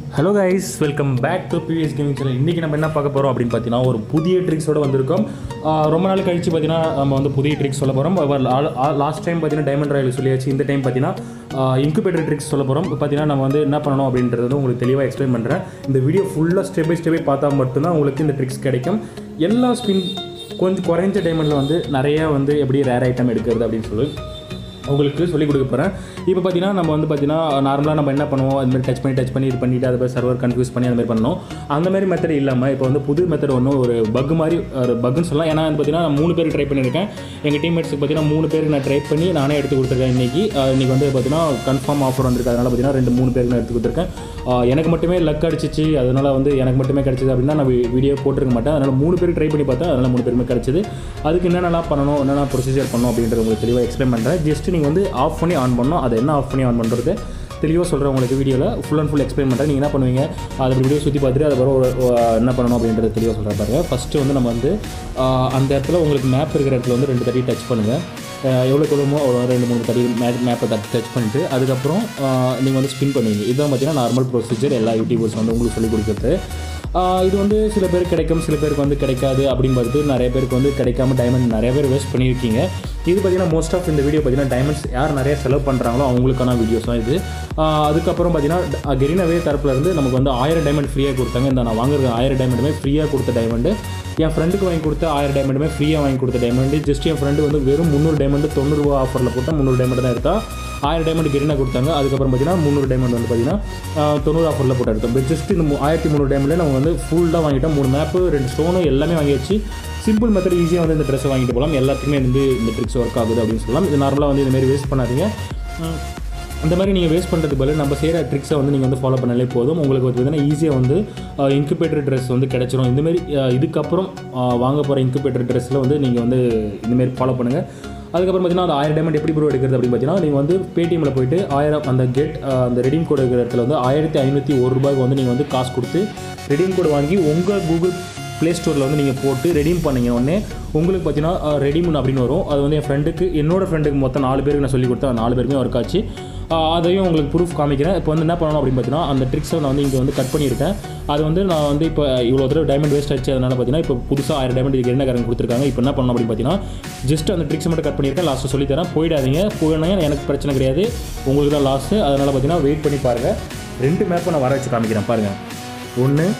hello guys welcome back to PVS gaming channel இன்றைக்கி நம்ம என்ன பார்க்க போகிறோம் அப்படின்னு பார்த்தீங்கன்னா ஒரு புதிய ட்ரிக்ஸோட வந்திருக்கோம் ஆஹ் ரொம்ப நாள் கழிச்சு பார்த்தீங்கன்னா நம்ம வந்து புதிய ட்ரிக்ஸ் சொல்ல போகிறோம் லாஸ்ட் டைம் பார்த்தீங்கன்னா டைமண்ட் ராயல் சொல்லியாச்சு இந்த டைம் பார்த்தீங்கன்னா இன்குபேட்டர் ட்ரிக்ஸ் சொல்ல போகிறோம் இப்போ பார்த்தீங்கன்னா நம்ம வந்து என்ன பண்ணணும் அப்படின்றது வந்து உங்களுக்கு தெளிவாக எக்ஸ்பிளைன் பண்ணுறேன் இந்த வீடியோ ஃபுல்லாக ஸ்டெப் பை ஸ்டெப்பை பார்த்தா மட்டும்தான் உங்களுக்கு இந்த ட்ரிக்ஸ் கிடைக்கும் எல்லா ஸ்பின் கொஞ்சம் குறைஞ்ச டைமண்டில் வந்து நிறைய வந்து எப்படி ரேர் ஐட்டம் எடுக்கிறது அப்படின்னு சொல்லி உங்களுக்கு சொல்லிக் கொடுக்க போகிறேன் இப்போ பார்த்தீங்கன்னா நம்ம வந்து பார்த்தீங்கன்னா நார்மலாக நம்ம என்ன பண்ணுவோம் அது மாதிரி டச் பண்ணி டச் பண்ணி இது பண்ணிட்டு அதை சர்வர் கன்ஃபியூஸ் பண்ணி அந்த மாதிரி பண்ணணும் அந்த மாதிரி மெத்தட் இல்லாமல் இப்போ வந்து புது மெத்தட் ஒன்று ஒரு பக் மாதிரி ஒரு பக்குன்னு சொல்லலாம் ஏன்னா வந்து பார்த்தீங்கன்னா நான் மூணு பேர் ட்ரை பண்ணியிருக்கேன் எங்கள் டீம்மேட்ஸுக்கு பார்த்தீங்கன்னா மூணு பேருக்கு நான் ட்ரை பண்ணி நானே எடுத்து கொடுத்துருக்கேன் இன்றைக்கி இன்றைக்கி வந்து பார்த்தீங்கன்னா கன்ஃபார்ம் ஆஃபர் வந்திருக்கு அதனால் பார்த்தீங்கன்னா ரெண்டு மூணு பேருக்கு நான் எடுத்து கொடுத்துருக்கேன் ஆஹ் எனக்கு மட்டுமே லக் அடிச்சிச்சு அதனால் வந்து எனக்கு மட்டுமே கிடச்சிது அப்படின்னா நான் வீடியோ போட்டிருக்க மாட்டேன் அதனால் மூணு பேர் ட்ரை பண்ணி பார்த்தேன் அதனால் மூணு பேருமே கிடச்சிது அதுக்கு என்னென்னலாம் பண்ணணும் என்னென்ன ப்ரொசீஜர் பண்ணணும் அப்படின்றத உங்களுக்கு தெளிவாக எக்ஸ்பிளைன் பண்ணுறேன் ஜஸ்ட் நீங்கள் வந்து ஆஃப் பண்ணி ஆன் பண்ணணும் அதை என்ன ஆஃப் பண்ணி ஆன் பண்ணுறது தெளிவாக சொல்கிறேன் உங்களுக்கு வீடியோவில் ஃபுல் அண்ட் ஃபுல் எக்ஸ்பிளைன் பண்ணுறேன் நீங்கள் என்ன பண்ணுவீங்க அதை வீடியோ சுற்றி பார்த்துட்டு அதுக்கப்புறம் ஒரு ஒரு என்ன பண்ணணும் அப்படின்றத தெளிவாக சொல்கிறேன் பாருங்க ஃபஸ்ட்டு வந்து நம்ம வந்து ஆஹ் அந்த இடத்துல உங்களுக்கு மேப் இருக்கிற இடத்துல வந்து ரெண்டு தட்டி டச் பண்ணுங்கள் எவ்வளோ கொடுமோ அவ்வளோ ரெண்டு மூணு தடி மேப் மேப்பை தட்டி டச் பண்ணிட்டு அதுக்கப்புறம் நீங்கள் வந்து ஸ்பின் பண்ணுவீங்க இதுதான் பார்த்தீங்கன்னா நார்மல் ப்ரொசீஜர் எல்லா யூடியூபர்ஸ் வந்து உங்களுக்கு சொல்லிக் கொடுக்குறது ஆஹ் இது வந்து சில பேருக்கு கிடைக்கும் சில பேருக்கு வந்து கிடைக்காது அப்படின்னு பார்த்து நிறைய பேருக்கு வந்து கிடைக்காம டைமண்ட் நிறைய பேர் வேஸ்ட் பண்ணியிருக்கீங்க இது பார்த்தீங்கன்னா மோஸ்ட் ஆஃப் இந்த வீடியோ பார்த்தீங்கன்னா டைமண்ட்ஸ் யார் நிறைய செலவு பண்ணுறாங்களோ அவங்களுக்கான வீடியோஸ் தான் இது ஆஹ் அதுக்கப்புறம் பார்த்தீங்கன்னா கெரினவே தரப்புல இருந்து நமக்கு வந்து ஆயிரம் டைமண்ட் ஃப்ரீயாக கொடுத்தாங்க இந்த நான் வாங்குறது ஆயிரம் டைமண்டுமே ஃப்ரீயாக கொடுத்த டைமண்டு என் ஃப்ரெண்டுக்கு வாங்கி கொடுத்த ஆயிரம் டைமண்டுமே ஃப்ரீயாக வாங்கி கொடுத்த டைமண்டு ஜஸ்ட் என் ஃப்ரெண்டு வந்து வெறும் முந்நூறு டைமண்டு தொண்ணூறுரூவா ஆஃபரில் போட்டால் முந்நூறு டைமண்ட் தான் எடுத்தா ஆயிரம் டைமண்ட் கெரினா கொடுத்தாங்க அதுக்கப்புறம் பார்த்தீங்கன்னா முந்நூறு டைமண்ட் வந்து பார்த்தீங்கன்னா ஆஹ் தொண்ணூறு ஆஃபரில் போட்டு எடுத்தோம் ஜஸ்ட் இந்த மு- ஆயிரத்தி முந்நூறு டைமண்டில் நம்ம வந்து ஃபுல்லாக வாங்கிட்டோம் மூணு மேப்பு ரெண்டு ஸ்டோனு எல்லாமே வாங்கியாச்சு சிம்பிள் மெத்தட் ஈஸியாக வந்து இந்த ட்ரெஸ்ஸை வாங்கிட்டு போகலாம் எல்லாத்துக்குமே வந்து இந்த ட்ரிக்ஸ் ஒர்க் ஆகுது அப்படின்னு சொல்லலாம் இது நார்மலாக வந்து இந்த மாதிரி வேஸ்ட் பண்ணாதீங்க உம், இந்த மாதிரி நீங்கள் வேஸ்ட் பண்ணுறதுக்கு பதில் நம்ம செய்கிற ட்ரிக்ஸை வந்து நீங்கள் வந்து ஃபாலோ பண்ணாலே போதும் உங்களுக்கு வந்து பார்த்தீங்கன்னா ஈஸியாக வந்து இன்குபேட்டர் ட்ரெஸ் வந்து கிடச்சிரும் இந்தமாரி இதுக்கப்புறம் ஆஹ், வாங்க போகிற இன்குபேட்டர் ட்ரெஸ்ஸில் வந்து நீங்கள் வந்து இந்தமாரி ஃபாலோ பண்ணுங்கள் அதுக்கப்புறம் பார்த்தீங்கன்னா அந்த ஆயிரம் டைமண்ட் எப்படி ப்ரோ எடுக்கிறது அப்படின்னு பார்த்தீங்கன்னா நீங்கள் வந்து பேடிஎம்மில் போயிட்டு ஆயிரம் அந்த கெட் அந்த ரெடீம் கோட் இருக்கிற இடத்துல வந்து ஆயிரத்தி ஐநூற்றி ஒரு ரூபாய்க்கு வந்து நீங்கள் வந்து காசு கொடுத்து ரெடீம் கோட் வாங்கி உங்கள் கூகுள் ப்ளே ஸ்டோரில் வந்து நீங்கள் போட்டு ரெடீம் பண்ணீங்க உடனே உங்களுக்கு பார்த்தீங்கன்னா ரெடீம் அப்படின்னு வரும் அது வந்து என் ஃப்ரெண்டுக்கு என்னோட ஃப்ரெண்டுக்கு மொத்தம் நாலு பேருக்கு நான் சொல்லி கொடுத்தேன் அந்த நாலு பேருமே ஒர்க் ஆச்சு ஆஹ் அதையும் உங்களுக்கு ப்ரூஃப் காமிக்கிறேன் இப்போ வந்து என்ன பண்ணணும் அப்படின்னு பார்த்தீங்கன்னா அந்த ட்ரிக்ஸை நான் வந்து இங்கே வந்து கட் பண்ணியிருக்கேன் அது வந்து நான் வந்து இப்போ இவ்வளோ தடவை டைமண்ட் வேஸ்ட் ஆச்சு அதனால பார்த்தீங்கன்னா இப்போ புதுசாக ஆயிரம் டைமண்ட் இதுக்கு என்ன காரங்க கொடுத்துருக்காங்க இப்போ என்ன பண்ணணும் அப்படின்னு பார்த்தீங்கன்னா ஜஸ்ட் அந்த ட்ரிக்ஸ் மட்டும் கட் பண்ணியிருக்கேன் லாஸ்ட்டு சொல்லித்தரேன் போயிடாதீங்க போயிடாங்க எனக்கு பிரச்சனை கிடையாது உங்களுக்கு தான் லாஸ்ட்டு அதனால் பார்த்தீங்கன்னா வெயிட் பண்ணி பாருங்கள் ரெண்டு மேப்பை நான் வர வச்சு காமிக்கிறேன் பாருங்கள் ஒன்று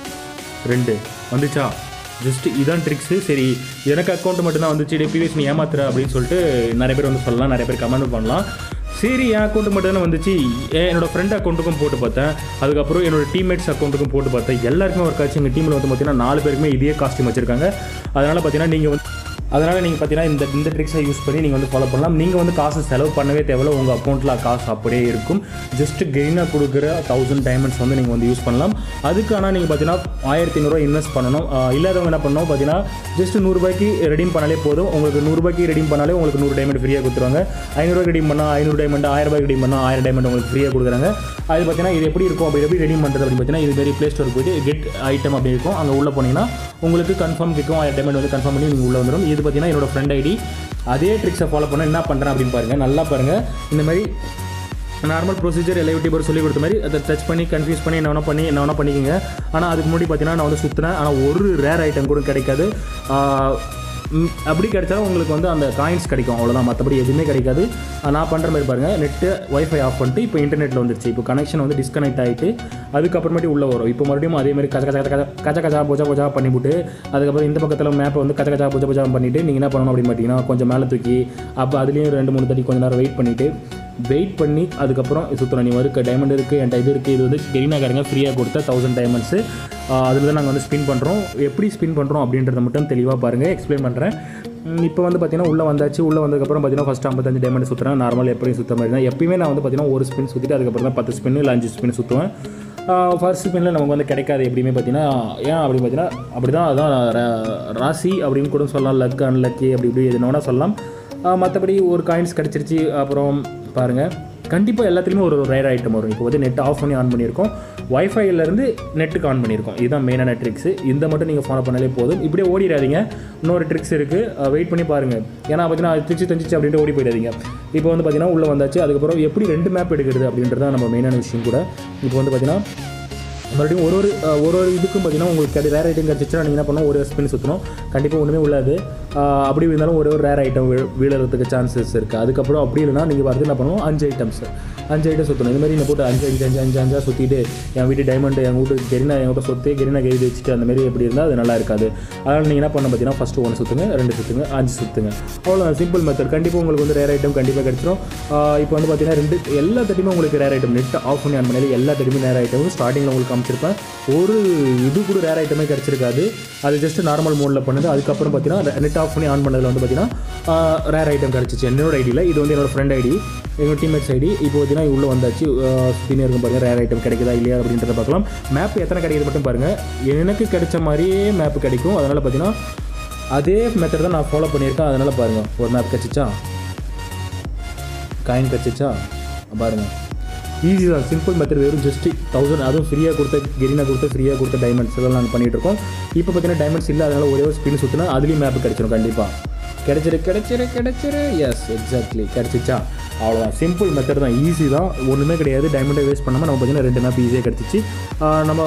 ரெண்டு வந்துச்சா ஜஸ்ட் இதான் ட்ரிக்ஸு சரி எனக்கு அக்கௌண்ட் மட்டும்தான் வந்துச்சு டிபிஎஸ் நீ ஏமாத்துற அப்படின்னு சொல்லிட்டு நிறைய பேர் வந்து சொல்லலாம் நிறைய பேர் கமெண்ட் பண்ணலாம் சரி என் அக்கௌண்ட் மட்டும் தானே வந்துச்சு ஏன் என்னோட ஃப்ரெண்ட் அக்கௌண்ட்டுக்கும் போட்டு பார்த்தேன் அதுக்கப்புறம் என்னோட டீம்மேட்ஸ் அக்கௌண்ட்டுக்கும் போட்டு பார்த்தேன் எல்லாருக்குமே ஒர்க் ஆச்சு எங்கள் டீமில் வந்து பார்த்தீங்கன்னா நாலு பேருக்குமே இதே காஸ்டியூம் வச்சிருக்காங்க அதனால் பார்த்தீங்கன்னா நீங்கள் வந்து அதனால் நீங்கள் பார்த்தீங்கன்னா இந்த இந்த ட்ரிக்ஸை யூஸ் பண்ணி நீங்கள் வந்து ஃபாலோ பண்ணலாம் நீங்கள் வந்து காசு செலவு பண்ணவே தேவையில்ல உங்கள் அக்கௌண்ட்டில் காசு அப்படியே இருக்கும் ஜஸ்ட் கெயினாக கொடுக்குற தௌசண்ட் டைமண்ட்ஸ் வந்து நீங்கள் வந்து யூஸ் பண்ணலாம் அதுக்கு ஆனால் நீங்கள் பார்த்தீங்கன்னா ஆயிரத்தி ஐநூறுரூவா இன்வெஸ்ட் பண்ணணும் ஆஹ் இல்லாதவங்க என்ன பண்ணணும் பார்த்தீங்கன்னா ஜஸ்ட் நூறுரூபாய்க்கு ரெடீம் பண்ணாலே போதும் உங்களுக்கு நூறுரூபாய்க்கு ரெடீம் பண்ணாலே உங்களுக்கு நூறு டைமண்ட் ஃப்ரீயாக கொடுத்துருவாங்க ஐநூறுரூவா ரெடீம் பண்ணால் ஐநூறு டைமண்ட் ஆயிரம் ரூபாய்க்கு ரெடீம் பண்ணால் ஆயிரம் டைமண்ட் உங்களுக்கு ஃப்ரீயாக கொடுக்குறாங்க அது பார்த்தீங்கன்னா இது எப்படி இருக்கும் அப்படி எப்படி ரெடீம் பண்ணுறது அப்படின்னு பார்த்தீங்கன்னா இது மாதிரி ப்ளே ஸ்டோர் போயிட்டு கெட் ஐட்டம் அப்படி இருக்கும் அங்கே உள்ளே போனீங்கன்னா உங்களுக்கு கன்ஃபார்ம் கேட்கும் ஆயிரம் டைமண்ட் வந்து கன்ஃபார்ம் பண்ணி நீங்கள் உள்ளே வந்துடும் இது பார்த்தீங்கன்னா என்னோட ஃப்ரெண்ட் ஐடி அதே ட்ரிக்ஸை ஃபாலோ பண்ண என்ன பண்ணுறேன் அப்படின்னு பாருங்கள் நல்லா பாருங்கள் இந்த மாதிரி நார்மல் ப்ரொசீஜர் எல்லா யூடியூபர் சொல்லி கொடுத்த மாதிரி அதை டச் பண்ணி கன்ஃபியூஸ் பண்ணி என்ன வேணா பண்ணி என்ன வேணா பண்ணிக்கோங்க ஆனால் அதுக்கு முன்னாடி பார்த்தீங்கன்னா நான் வந்து சுற்றினேன் ஆனால் ஒரு ரேர் ஐட்டம் கூட கிடைக்காது ஆஹ் ம், அப்படி கிடைச்சாலும் உங்களுக்கு வந்து அந்த காயின்ஸ் கிடைக்கும் அவ்வளோதான் மற்றபடி எதுவுமே கிடைக்காது ஆஹ் நான் பண்ணுற மாதிரி பாருங்கள் நெட்டு வைஃபை ஆஃப் பண்ணிட்டு இப்போ இன்டர்நெட்டில் வந்துருச்சு இப்போ கனெக்ஷன் வந்து டிஸ்கனெக்ட் ஆகிட்டு அதுக்கப்புறமேட்டு உள்ளே வரும் இப்போ மறுபடியும் அதே மாதிரி கச்ச கச்ச கச்ச கச்ச கச்சா பூஜா பூஜா பண்ணிவிட்டு அதுக்கப்புறம் இந்த பக்கத்தில் மேப்பை வந்து கச்ச கச்சா பூஜா பூஜா பண்ணிவிட்டு நீங்கள் என்ன பண்ணணும் அப்படின்னு பார்த்தீங்கன்னா கொஞ்சம் மேலே தூக்கி அப்போ அதுலேயும் ரெண்டு மூணு தட்டி கொஞ்ச நேரம் வெயிட் பண்ணிவிட்டு வெயிட் பண்ணி அதுக்கப்புறம் சுற்றுறோம் நீ வருக்கு டைமண்ட் இருக்குது என்கிட்ட இது இருக்குது இது வந்து கெரினாக்காரங்க ஃப்ரீயாக கொடுத்த தௌசண்ட் டைமண்ட்ஸு அதில் தான் நாங்கள் வந்து ஸ்பின் பண்ணுறோம் எப்படி ஸ்பின் பண்ணுறோம் அப்படின்றத மட்டும் தெளிவாக பாருங்கள் எக்ஸ்பிளைன் பண்ணுறேன் இப்போ வந்து பார்த்தீங்கன்னா உள்ளே வந்தாச்சு உள்ளே வந்ததுக்கப்புறம் பார்த்தீங்கன்னா ஃபஸ்ட் ஐம்பத்தஞ்சு டைமண்ட் சுற்றுறேன் நார்மல் எப்படியும் சுற்ற மாதிரி தான் எப்பயுமே நான் வந்து பார்த்தீங்கன்னா ஒரு ஸ்பின் சுற்றிட்டு அதுக்கப்புறம் தான் பத்து ஸ்பின் இல்லை அஞ்சு ஸ்பின் சுற்றுவேன் ஃபர்ஸ்ட் ஸ்பின்னில் நமக்கு வந்து கிடைக்காது எப்படியுமே பார்த்தீங்கன்னா ஏன் அப்படி பார்த்தீங்கன்னா அப்படி தான் அதான் ரா- ராசி அப்படின்னு கூட சொல்லலாம் லக் அன்லக்கி அப்படி இப்படி எதுனா வேணால் சொல்லலாம் மற்றபடி ஒரு காயின்ஸ் கிடச்சிருச்சு அப்புறம் பாருங்கள் கண்டிப்பாக எல்லாத்துலேயுமே ஒரு ரேர் ஐட்டம் வரும் இப்போ வந்து நெட் ஆஃப் பண்ணி ஆன் பண்ணியிருக்கோம் வைஃபைலேருந்து நெட்டுக்கு ஆன் பண்ணியிருக்கோம் இதுதான் மெயினான ட்ரிக்ஸு இந்த மட்டும் நீங்கள் ஃபாலோ பண்ணாலே போதும் இப்படியே ஓடிடாதீங்க இன்னொரு ட்ரிக்ஸ் இருக்குது வெயிட் பண்ணி பாருங்கள் ஏன்னா பார்த்தீங்கன்னா அது திருச்சி தஞ்சிச்சு அப்படின்ட்டு ஓடி போயிடாதீங்க இப்போ வந்து பார்த்தீங்கன்னா உள்ளே வந்தாச்சு அதுக்கப்புறம் எப்படி ரெண்டு மேப் எடுக்கிறது அப்படின்றது தான் நம்ம மெயினான விஷயம் கூட இப்போ வந்து பார்த்தீங்கன்னா மறுபடியும் ஒரு ஒரு அஹ், ஒரு ஒரு இதுக்கும் பார்த்தீங்கன்னா உங்களுக்கு கிடை ரேர் ஐட்டம் கிடச்சிச்சுன்னா நீங்கள் என்ன பண்ணணும் ஒரு ஸ்பின் சுற்றணும் கண்டிப்பாக ஒன்றுமே உள்ளாது அஹ், அப்படி இருந்தாலும் ஒரு ஒரு ரேர் ஐட்டம் வீழறதுக்கு சான்சஸ் இருக்குது அதுக்கப்புறம் அப்படி இல்லைனா நீங்கள் பார்த்து என்ன பண்ணுவோம் அஞ்சு ஐட்டம்ஸ் அஞ்சு ஐட்டம் சுற்றணும் இந்த மாதிரி நான் போட்டு அஞ்சு அஞ்சு அஞ்சு அஞ்சு அஞ்சா சுற்றிட்டு என் வீட்டு டைமண்ட் என் வீட்டு கெரினா என் வீட்டு சொத்து கெரினா கை வச்சுட்டு அந்த மாதிரி எப்படி இருந்தால் அது நல்லா இருக்காது அதனால் நீங்கள் என்ன பண்ண பார்த்தீங்கன்னா ஃபஸ்ட்டு ஒன்று சுற்றுங்க ரெண்டு சுற்றுங்க அஞ்சு சுற்றுங்க அவ்வளோ சிம்பிள் மெத்தட் கண்டிப்பாக உங்களுக்கு வந்து ரேர் ஐட்டம் கண்டிப்பாக கிடச்சிரும் இப்போ வந்து பார்த்தீங்கன்னா ரெண்டு எல்லா தட்டியுமே உங்களுக்கு ரேர் ஐட்டம் நெட் ஆஃப் பண்ணி ஆன் பண்ணி எல்லா தட்டியுமே ரேர் ஐட்டம் ஸ்டார்டிங்கில் உங்களுக்கு காமிச்சிருப்பேன் ஒரு இது கூட ரேர் ஐட்டமே கிடச்சிருக்காது அது ஜஸ்ட் நார்மல் மோடில் பண்ணுது அதுக்கப்புறம் பார்த்தீங்கன்னா நெட் ஆஃப் பண்ணி ஆன் பண்ணதில் வந்து பார்த்தீங்கன்னா ரேர் ஐட்டம் கிடச்சிச்சு என்னோட ஐடியில் இது வந்து என்னோட ஃப்ரெண்ட் ஐடி எங்கள் டீம்மேட்ஸ் ஐடி இப்போ பார்த்தீங்கன்னா உள்ளே வந்தாச்சு சுற்றினே இருக்கும் பாருங்கள் ரேர் ஐட்டம் கிடைக்குதா இல்லையா அப்படின்றத பார்க்கலாம் மேப் எத்தனை கிடைக்குது மட்டும் பாருங்கள் எனக்கு கிடைச்ச மாதிரியே மேப் கிடைக்கும் அதனால் பார்த்தீங்கன்னா அதே மெத்தட் தான் நான் ஃபாலோ பண்ணியிருக்கேன் அதனால் பாருங்கள் ஒரு மேப் கிடச்சிச்சா காயின் கிடச்சிச்சா பாருங்கள் ஈஸி தான் சிம்பிள் மெத்தட் வெறும் ஜஸ்ட் தௌசண்ட் அதுவும் ஃப்ரீயாக கொடுத்த கெரினா கொடுத்த ஃப்ரீயாக கொடுத்த டைமண்ட்ஸ் இதெல்லாம் நாங்கள் பண்ணிகிட்டு இருக்கோம் இப்போ பார்த்தீங்கன்னா டைமண்ட்ஸ் இல்லை அதனால ஒரே ஒரு ஸ்பின் சுற்றினா அதுலேயும் மேப் கிடச்சிரும் கண்டிப்பாக கிடைச்சிரு கிடைச்சிரு கிடைச்சிரு எஸ் எக்ஸாக்ட்லி கிடச்சிச்சா அவ்வளோதான் சிம்பிள் மெத்தட் தான் ஈஸி தான் ஒன்றுமே கிடையாது டைமண்டை வேஸ்ட் பண்ணாமல் நம்ம பார்த்தீங்கன்னா ரெண்டு மேப் ஈஸியாக கிடச்சிச்சு ஆஹ் நம்ம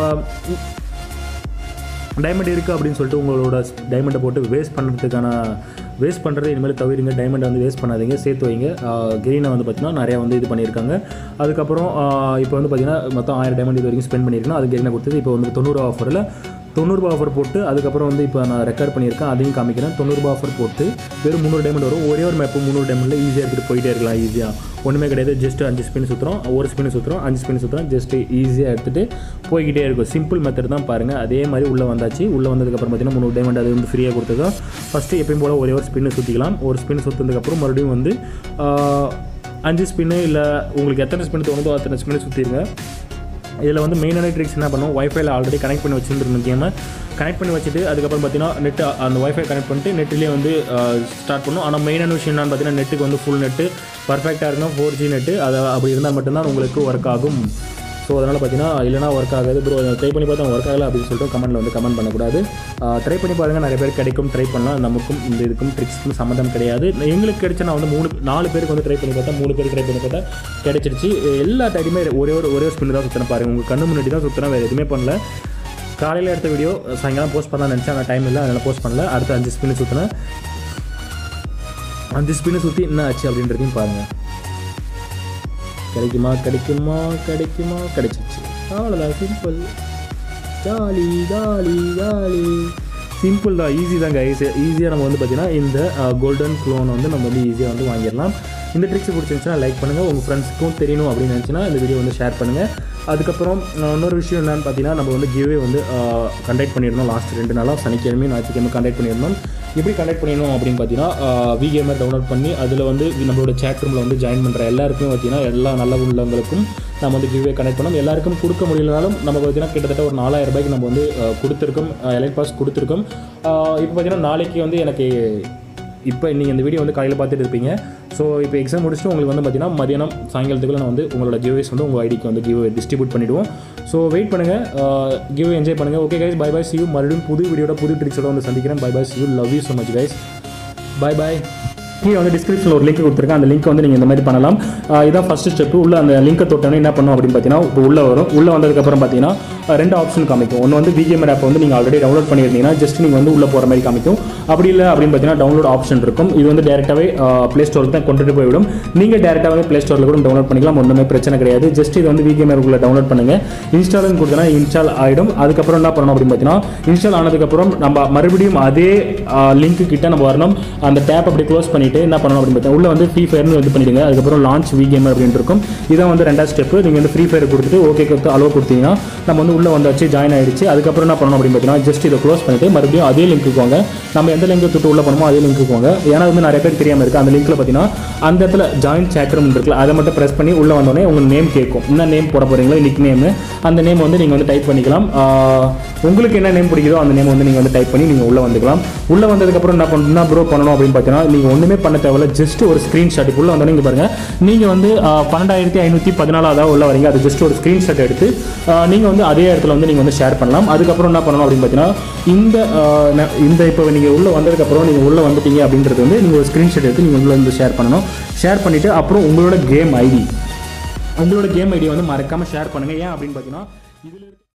டைமண்ட் இருக்குது அப்படின்னு சொல்லிட்டு உங்களோட டைமண்டை போட்டு வேஸ்ட் பண்ணுறதுக்கான வேஸ்ட் பண்ணுறது இனிமேல் தவிருங்க டைமண்டை வந்து வேஸ்ட் பண்ணாதீங்க சேர்த்து வைங்க கிரீனை வந்து பார்த்தீங்கன்னா நிறையா வந்து இது பண்ணியிருக்காங்க அதுக்கப்புறம் ஆஹ் இப்போ வந்து பார்த்தீங்கன்னா மொத்தம் ஆயிரம் டைமண்ட் இது வரைக்கும் ஸ்பெண்ட் பண்ணியிருக்கேன் அது கிரீனை கொடுத்தது இப்போ வந்து தொண்ணூறு ஆஃபரில் தொண்ணூறுபா ஆஃபர் போட்டு அதுக்கப்புறம் வந்து இப்போ நான் ரெக்கார்ட் பண்ணியிருக்கேன் அதையும் காமிக்கிறேன் தொண்ணூறுபா ஆஃபர் போட்டு வெறும் முந்நூறு டைமண்ட் வரும் ஒரே ஒரு மேப்பு முந்நூறு டைமண்டில் ஈஸியாக எடுத்துகிட்டு போயிட்டே இருக்கலாம் ஈஸியாக ஒன்றுமே கிடையாது ஜஸ்ட் அஞ்சு ஸ்பின் சுற்றுறோம் ஒரு ஸ்பின் சுற்றுறோம் அஞ்சு ஸ்பின் சுற்றுறோம் ஜஸ்ட் ஈஸியாக எடுத்துகிட்டு போய்கிட்டே இருக்கும் சிம்பிள் மெத்தட் தான் பாருங்கள் அதே மாதிரி உள்ளே வந்தாச்சு உள்ளே வந்ததுக்கப்புறம் பார்த்தீங்கன்னா முந்நூறு டைமண்ட் அது வந்து ஃப்ரீயாக கொடுத்ததும் ஃபஸ்ட்டு எப்பயும் போல் ஒரே ஒரு ஸ்பின்னு சுற்றிக்கலாம் ஒரு ஸ்பின் சுற்றுனதுக்கப்புறம் மறுபடியும் வந்து ஆஹ், அஞ்சு ஸ்பின்னு இல்லை உங்களுக்கு எத்தனை ஸ்பின் தோணுதோ அத்தனை ஸ்பின்னு சுற்றிடுங்க இதில் வந்து மெயினான ட்ரிக்ஸ் என்ன பண்ணுவோம் வைஃபைல ஆல்ரெடி கனெக்ட் பண்ணி வச்சுருந்துருந்த கேமை கனெக்ட் பண்ணி வச்சுட்டு அதுக்கப்புறம் பார்த்தீங்கன்னா நெட் அந்த வைஃபை கனெக்ட் பண்ணிட்டு நெட்லேயே வந்து ஸ்டார்ட் பண்ணும் ஆனால் மெயினான விஷயம் என்னன்னு பார்த்தீங்கன்னா நெட்டுக்கு வந்து ஃபுல் நெட்டு பர்ஃபெக்டாக இருக்கும் ஃபோர் ஜி நெட்டு அது அப்படி இருந்தால் மட்டும்தான் உங்களுக்கு ஒர்க் ஆகும் ஸோ அதனால் பார்த்தீங்கன்னா இல்லைனா ஒர்க் ஆகாது ப்ரோ ட்ரை பண்ணி பார்த்தா ஒர்க் ஆகலை அப்படின்னு சொல்லிட்டு கமெண்ட்டில் வந்து கமெண்ட் பண்ணக்கூடாது ட்ரை பண்ணி பாருங்கள் நிறைய பேர் கிடைக்கும் ட்ரை பண்ணலாம் நமக்கும் இந்த இதுக்கும் ட்ரிக்ஸ்க்கும் சம்மந்தம் கிடையாது எங்களுக்கு கிடைச்ச நான் வந்து மூணு நாலு பேருக்கு வந்து ட்ரை பண்ணி பார்த்தா மூணு பேர் ட்ரை பண்ணி பார்த்தா கிடைச்சிருச்சு எல்லா டைமே ஒரே ஒரு ஒரே ஒரு ஸ்பின் தான் சுற்றின பாருங்கள் உங்கள் கண்ணு முன்னாடி தான் சுற்றினா வேறு எதுவுமே பண்ணல காலையில் எடுத்த வீடியோ சாயங்காலம் போஸ்ட் பண்ணலாம் நினச்சேன் ஆனால் டைம் இல்லை அதனால் போஸ்ட் பண்ணல அடுத்து அஞ்சு ஸ்பின்னு சுற்றினேன் அஞ்சு ஸ்பின்னு சுற்றி என்ன ஆச்சு அப்படின்றதையும் பாருங்கள் கிடைக்குமா கிடைக்குமா கிடைக்குமா கிடைச்சிச்சு அவ்வளோதான் simple jolly jolly jolly simple தான் ஈஸி தாங்க ஈஸி ஈஸியாக நம்ம வந்து பார்த்திங்கன்னா இந்த கோல்டன் க்ளோன் வந்து நம்ம வந்து ஈஸியாக வந்து வாங்கிடலாம் இந்த ட்ரிக்ஸ் பிடிச்சிருந்துச்சுன்னா லைக் பண்ணுங்கள் உங்கள் ஃப்ரெண்ட்ஸுக்கும் தெரியணும் அப்படின்னு நினச்சினா இந்த வீடியோ வந்து ஷேர் பண்ணுங்கள் அதுக்கப்புறம் அஹ், இன்னொரு விஷயம் என்னன்னு பார்த்தீங்கன்னா நம்ம வந்து கிவ்வே வந்து கண்டக்ட் பண்ணியிருந்தோம் லாஸ்ட் ரெண்டு நாளாக சனிக்கிழமை ஞாயிற்றுக்கிழமை கண்டக்ட் பண்ணியிருந்தோம் எப்படி கண்டக்ட் பண்ணிடணும் அப்படின்னு பார்த்தீங்கன்னா விகேமர் டவுன்லோட் பண்ணி அதில் வந்து நம்மளோட சேட் ரூமில் வந்து ஜாயின் பண்ணுற எல்லாருக்கும் பார்த்தீங்கன்னா எல்லா நல்ல உள்ளவங்களுக்கும் நம்ம வந்து கிவ்வே கனெக்ட் பண்ணோம் எல்லாருக்கும் கொடுக்க முடியலனாலும் நம்ம பார்த்தீங்கன்னா கிட்டத்தட்ட ஒரு நாலாயிரம் ரூபாய்க்கு நம்ம வந்து அஹ், கொடுத்துருக்கோம் எலைட் பாஸ் கொடுத்துருக்கோம் அஹ், இப்போ பார்த்தீங்கன்னா நாளைக்கு வந்து எனக்கு இப்போ நீங்கள் இந்த வீடியோ வந்து காலையில் பார்த்துட்டு இருப்பீங்க ஸோ இப்போ எக்ஸாம் முடிச்சுட்டு உங்களுக்கு வந்து பார்த்தீங்கன்னா மதியானம் சாயங்காலத்துக்குள்ள நான் வந்து உங்களோட கிவ்வேஸ் வந்து உங்கள் ஐடிக்கு வந்து கிவ் டிஸ்ட்ரிபியூட் பண்ணிவிடுவோம் ஸோ வெயிட் பண்ணுங்கள் கிவ் என்ஜாய் பண்ணுங்கள் okay guys bye bye see you மறுபடியும் புது வீடியோட புது ட்ரிக்ஸோட வந்து சந்திக்கிறேன் bye bye see you love you so much guys bye bye கீழே வந்து டிஸ்கிரிப்ஷனில் ஒரு லிங்க் கொடுத்துருக்கேன் அந்த லிங்க் வந்து நீங்கள் இந்த மாதிரி பண்ணலாம் ஆஹ் இதான் ஃபஸ்ட் ஸ்டெப் உள்ள அந்த லிங்கை தொட்டோன்னே என்ன பண்ணும் அப்படின்னு பார்த்தீங்கன்னா இப்போ உள்ளே வரும் உள்ளே வந்ததுக்கப்புறம் பார்த்தீங்கன்னா ஆஹ் ரெண்டு ஆப்ஷன் காமிக்கும் ஒன்று வந்து விகேமர் ஆப் வந்து நீங்கள் ஆல்ரெடி டவுன்லோட் பண்ணியிருந்தீங்கன்னா ஜஸ்ட் நீங்கள் வந்து உள்ளே போகிற மாதிரி காமிக்கும் அப்படி இல்லை அப்படின்னு பார்த்தீங்கன்னா டவுன்லோட் ஆப்ஷன் இருக்கும் இது வந்து டேரெக்டாகவே ப்ளே ஸ்டோருக்கு தான் கொண்டுட்டு போய்விடும் நீங்கள் டேரெக்டாக வந்து ப்ளே ஸ்டோரில் கூட டவுன்லோட் பண்ணிக்கலாம் ஒன்றுமே பிரச்சனை கிடையாது ஜஸ்ட் இது வந்து விகேமர் உள்ள டவுன்லோட் பண்ணுங்கள் இன்ஸ்டால்னு கொடுத்தனா இன்ஸ்டால் ஆகிடும் அதுக்கப்புறம் என்ன பண்ணணும் அப்படின்னு பார்த்தீங்கன்னா இன்ஸ்டால் ஆனதுக்கப்புறம் நம்ம மறுபடியும் அதே லிங்க் கிட்ட நம்ம வரணும் அந்த டேப் அப்படி க்ளோஸ் பண்ணிட்டு என்ன பண்ணணும் அப்படின்னு பார்த்தீங்கன்னா உள்ள வந்து ஃப்ரீ ஃபயர்னு இது பண்ணிடுங்க அதுக்கப்புறம் லான்ச் வி கேமர் அப்படின்னு இருக்கும் இதான் வந்து ரெண்டாவது ஸ்டெப் நீங்கள் வந்து ஃப்ரீ ஃபயர் கொடுத்துட்டு ஓகே கொடுத்து அலோவ் கொடுத்தீங்கன்னா நம்ம வந்து உள்ள வந்தாச்சு ஜாயின் ஆயிடுச்சு அதுக்கப்புறம் என்ன பண்ணணும் அப்படின்னு பார்த்தீங்கன்னா ஜஸ்ட் இதை க்ளோஸ் பண்ணிட்டு மறுபடியும் அதே லிங்க்கு வாங்க நம்ம எந்த லிங்க் தொட்டு உள்ள பண்ணுமோ அதே லிங்க்கு வாங்க ஏன்னா வந்து நிறைய பேர் தெரியாமல் இருக்குது அந்த லிங்க்ல பார்த்தீங்கன்னா அந்த இடத்துல ஜாயின் சேட் ரூம் இருக்குல்ல அதை மட்டும் ப்ரெஸ் பண்ணி உள்ள வந்தோடனே உங்கள் நேம் கேட்கும் என்ன நேம் போட போறீங்களோ நிக் நேம் அந்த நேம் வந்து நீங்கள் வந்து டைப் பண்ணிக்கலாம் ஆஹ் உங்களுக்கு என்ன நேம் பிடிக்குதோ அந்த நேம் வந்து நீங்கள் வந்து டைப் பண்ணி நீங்கள் உள்ள வந்துக்கலாம் உள்ள வந்ததுக்கப்புறம் என்ன பண்ணணும் ப்ரோ பண்ணணும் அப்படின்னு பார்த்தீங்கன்னா நீங்கள் ஒன்றுமே பண்ண தேவையில்ல ஜஸ்ட் ஒரு ஸ்க்ரீன்ஷாட் உள்ள வந்தோடனே இங்கே பாருங்க நீங்கள் வந்து ஆஹ் பன்னெண்டாயிரத்தி ஐநூற்றி பதினாலாவது உள்ள வரீங்க அது ஜஸ்ட் ஒரு ஸ்க்ரீன்ஷாட் எடுத்து நீங்கள் வந்து அதே இடத்துல வந்து நீங்கள் வந்து ஷேர் பண்ணலாம் அதுக்கப்புறம் என்ன பண்ணணும் அப்படின்னு பார்த்தீங்கன்னா இந்த ஆஹ் ந- இந்த இப்போ நீங்கள் உள்ளே வந்ததுக்கப்புறம் நீங்கள் உள்ளே வந்துட்டீங்க அப்படின்றது வந்து நீங்கள் ஒரு ஸ்க்ரீன்ஷாட் எடுத்து நீங்கள் உள்ள வந்து ஷேர் பண்ணணும் ஷேர் பண்ணிவிட்டு அப்புறம் உங்களோட கேம் ஐடி உங்களோட கேம் ஐடி வந்து மறக்காமல் ஷேர் பண்ணுங்கள் ஏன் அப்படின்னு பார்த்தீங்கன்னா இதில்